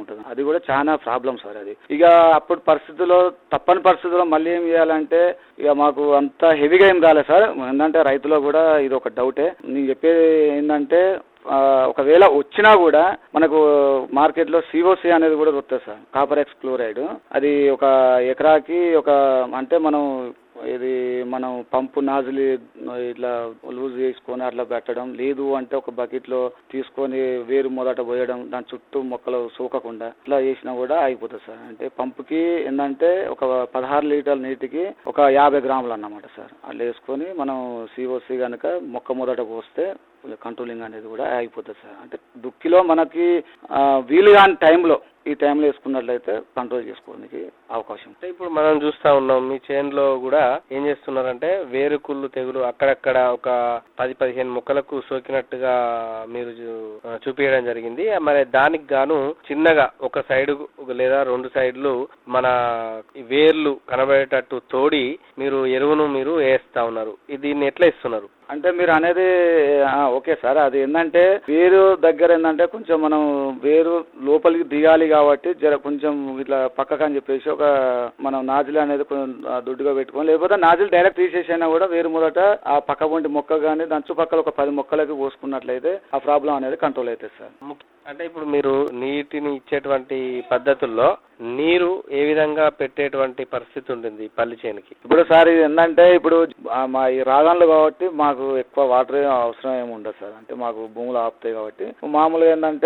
ఉంటుంది అది కూడా చాలా ప్రాబ్లం సార్ అది ఇక అప్పుడు పరిస్థితుల్లో తప్పని పరిస్థితుల్లో మళ్ళీ ఏం చేయాలంటే ఇక మాకు అంత హెవీగా ఏం రాలేదు సార్ ఏంటంటే రైతులో కూడా ఇది ఒక డౌటే నేను చెప్పేది ఏంటంటే ఆ, ఒకవేళ వచ్చినా కూడా మనకు మార్కెట్లో సిఓసి అనేది కూడా దొరుకుతుంది సార్ కాపర్ ఎక్స్ క్లోరైడ్ అది ఒక ఎకరాకి ఒక అంటే మనం ఇది మనం పంపు నాజులి ఇట్లా లూజ్ చేసుకొని అట్లా పెట్టడం లేదు అంటే ఒక బకెట్లో తీసుకొని వేరు మొదట పోయడం దాని చుట్టూ మొక్కలు సోకకుండా ఇట్లా చేసినా కూడా అయిపోతుంది సార్ అంటే పంపుకి ఏంటంటే ఒక పదహారు లీటర్ల నీటికి ఒక యాభై గ్రాములు అన్నమాట సార్ అట్లా వేసుకొని మనం సిఓసి కనుక మొక్క మొదట పోస్తే కంట్రోలింగ్ అనేది కూడా అయిపోతుంది సార్ అంటే దుక్కిలో మనకి ఆ, వీలు కాని టైంలో ఈ టైంలో వేసుకున్నట్లయితే కంట్రోల్ చేసుకోవడానికి అవకాశం అంటే ఇప్పుడు మనం చూస్తా ఉన్నాం మీ చేనులో కూడా ఏం చేస్తున్నారంటే వేరుకుళ్ళు తెగులు అక్కడక్కడ ఒక పది పదిహేను మొక్కలకు సోకినట్టుగా మీరు చూ- ఆ, చూపించడం జరిగింది మరి దానికి గాను చిన్నగా ఒక సైడ్ లేదా రెండు సైడ్లు మన ఈ వేర్లు కనబడేటట్టు తోడి మీరు ఎరువును మీరు వేస్తా ఉన్నారు ఇది దీన్ని ఎట్లా ఇస్తున్నారు అంటే మీరు అనేది ఆ, ఓకే సార్ అది ఏంటంటే వేరు దగ్గర ఏంటంటే కొంచెం మనం వేరు లోపలికి దిగాలి కాబట్టి జర కొంచెం ఇట్లా పక్కకు అని చెప్పేసి ఒక మనం నాజిల్ అనేది కొంచెం ఆ, దుడ్డుగా పెట్టుకోవాలి లేకపోతే నాజిల్ డైరెక్ట్ తీసేసైనా కూడా వేరు మొదట ఆ పక్క పొంటి మొక్క కానీ దాని చుట్టుపక్కల ఒక పది మొక్కలకి పోసుకున్నట్లయితే ఆ ప్రాబ్లం అనేది కంట్రోల్ అవుతుంది సార్ ముఖ్య- అంటే ఇప్పుడు మీరు నీటిని ఇచ్చేటువంటి పద్ధతుల్లో నీరు ఏ విధంగా పెట్టేటువంటి పరిస్థితి ఉంటుంది పల్లి చేనుకి ఇప్పుడు సార్ ఇది ఏంటంటే ఇప్పుడు ఆ, మా ఈ రాగాన్లు కాబట్టి మాకు ఎక్కువ వాటర్ అవసరం ఏమి ఉండదు సార్ అంటే మాకు భూములు ఆపుతాయి కాబట్టి మామూలుగా ఏంటంటే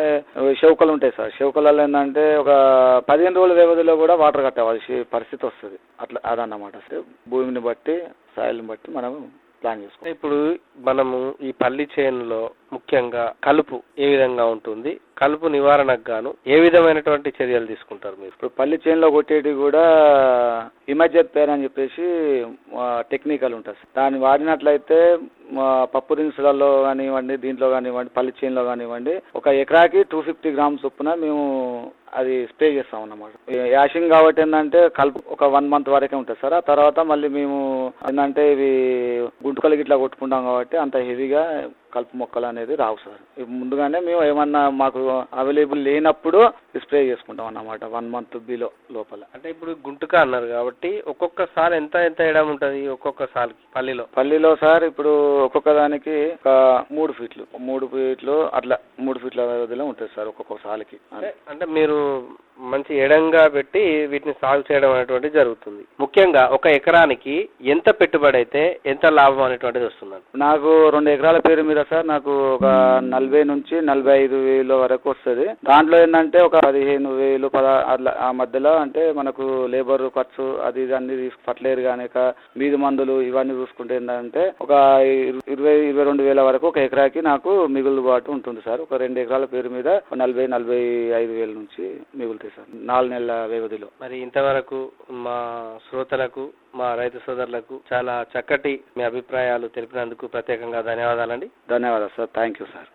షౌకలు ఉంటాయి సార్ షౌకలలో ఏంటంటే ఒక పదిహేను రోజుల వ్యవధిలో కూడా వాటర్ కట్టవలసి పరిస్థితి వస్తుంది అట్లా అదన్నమాట సార్ భూమిని బట్టి సాయిల్ని బట్టి మనం ప్లాన్ చేసుకోవాలి అంటే ఇప్పుడు మనము ఈ పల్లి చేనులో ముఖ్యంగా కలుపు ఏ విధంగా ఉంటుంది కలుపు నివారణకు గాను ఏ విధమైనటువంటి చర్యలు తీసుకుంటారు మీరు ఇప్పుడు పల్లి చేనులో కొట్టేటి కూడా ఇమర్జెట్ పేర్ అని చెప్పేసి టెక్నికల్ ఉంటుంది సార్. దాన్ని వాడినట్లయితే మా పప్పు దినుసులలో కానివ్వండి దీంట్లో కానివ్వండి పల్లి చేనులో కానివ్వండి ఒక ఎకరాకి టూ ఫిఫ్టీ గ్రామ్స్ చొప్పున మేము అది స్ప్రే చేస్తాం అన్నమాట యాషింగ్ కాబట్టి ఏంటంటే కలుపు ఒక వన్ మంత్ వరకే ఉంటుంది సార్ ఆ తర్వాత మళ్ళీ మేము ఏంటంటే ఇవి గుంటుకలకి ఇట్లా కొట్టుకుంటాం కాబట్టి అంత హెవీగా కలుపు మొక్కలు అనేది రావు సార్ ఇవి ముందుగానే మేము ఏమన్నా మాకు అవైలబుల్ లేనప్పుడు స్ప్రే చేసుకుంటాం అన్నమాట వన్ మంత్ బిలో లోపల అంటే ఇప్పుడు గుంటుక అన్నారు కాబట్టి ఒక్కొక్కసారి ఎంత ఎంత వేయడం ఉంటది ఒక్కొక్క సార్కి పల్లిలో పల్లిలో సార్ ఇప్పుడు ఒక్కొక్క దానికి ఒక మూడు ఫీట్లు మూడు ఫీట్లు అట్లా మూడు ఫీట్ల వ్యవధిలో ఉంటుంది సార్ ఒక్కొక్క సాలికి అంటే అంటే మీరు మంచి ఎడంగా పెట్టి వీటిని సాగు చేయడం అనేటువంటి జరుగుతుంది ముఖ్యంగా ఒక ఎకరానికి ఎంత పెట్టుబడి అయితే ఎంత లాభం అనేటువంటిది వస్తుందండి నాకు రెండు ఎకరాల పేరు మీద సార్ నాకు ఒక నలభై నుంచి నలభై ఐదు వేల వరకు వస్తుంది దాంట్లో ఏంటంటే ఒక పదిహేను వేలు పద అట్లా ఆ మధ్యలో అంటే మనకు లేబర్ ఖర్చు అది ఇది అన్ని తీసుకు ఫర్టిలైజర్ కానీ మీది మందులు ఇవన్నీ చూసుకుంటే ఏంటంటే ఒక ఇరు- ఇరవై ఇరవై రెండు వేల వరకు ఒక ఎకరాకి నాకు మిగులుబాటు ఉంటుంది సార్ ఒక రెండు ఎకరాల పేరు మీద ఒక నలభై నలభై ఐదు వేల నుంచి మిగులుతాయి సార్ నాలుగు నెలల వ్యవధిలో మరి ఇంతవరకు మా శ్రోతలకు మా రైతు సోదరులకు చాలా చక్కటి మీ అభిప్రాయాలు తెలిపినందుకు ప్రత్యేకంగా ధన్యవాదాలండి ధన్యవాదాలు సార్ థ్యాంక్ యూ సార్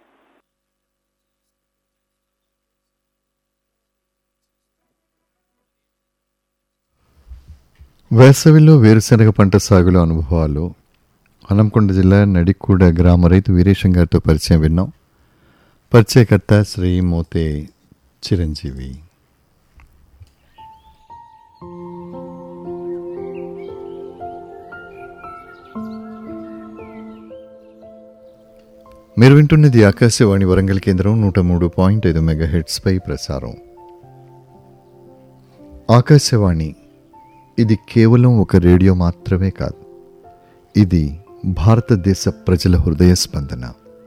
వేసవిలో వేరుశనగ పంట సాగులో అనుభవాలు హనంకొండ జిల్లా నడికూడ గ్రామ రైతు వీరేశం గారితో పరిచయం విన్నాం పరిచయకర్త శ్రీ మోతే చిరంజీవి మీరు వింటున్నది ఆకాశవాణి వరంగల్ కేంద్రం నూట మూడు పాయింట్ ఐదు మెగా పై ప్రసారం ఆకాశవాణి ఇది కేవలం ఒక రేడియో మాత్రమే కాదు ఇది భారతదేశ ప్రజల హృదయ స్పందన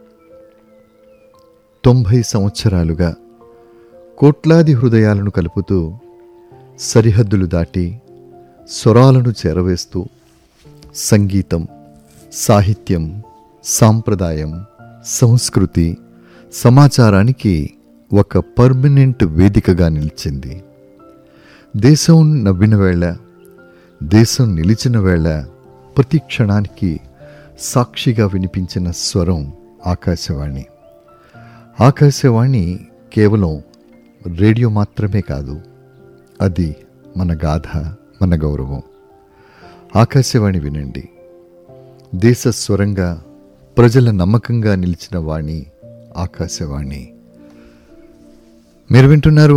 తొంభై సంవత్సరాలుగా కోట్లాది హృదయాలను కలుపుతూ సరిహద్దులు దాటి స్వరాలను చేరవేస్తూ సంగీతం సాహిత్యం సాంప్రదాయం సంస్కృతి సమాచారానికి ఒక పర్మనెంట్ వేదికగా నిలిచింది దేశం నవ్విన వేళ దేశం నిలిచిన వేళ ప్రతి క్షణానికి సాక్షిగా వినిపించిన స్వరం ఆకాశవాణి ఆకాశవాణి కేవలం రేడియో మాత్రమే కాదు అది మన గాథ మన గౌరవం ఆకాశవాణి వినండి దేశ స్వరంగా ప్రజల నమ్మకంగా నిలిచిన వాణి ఆకాశవాణి మీరు వింటున్నారు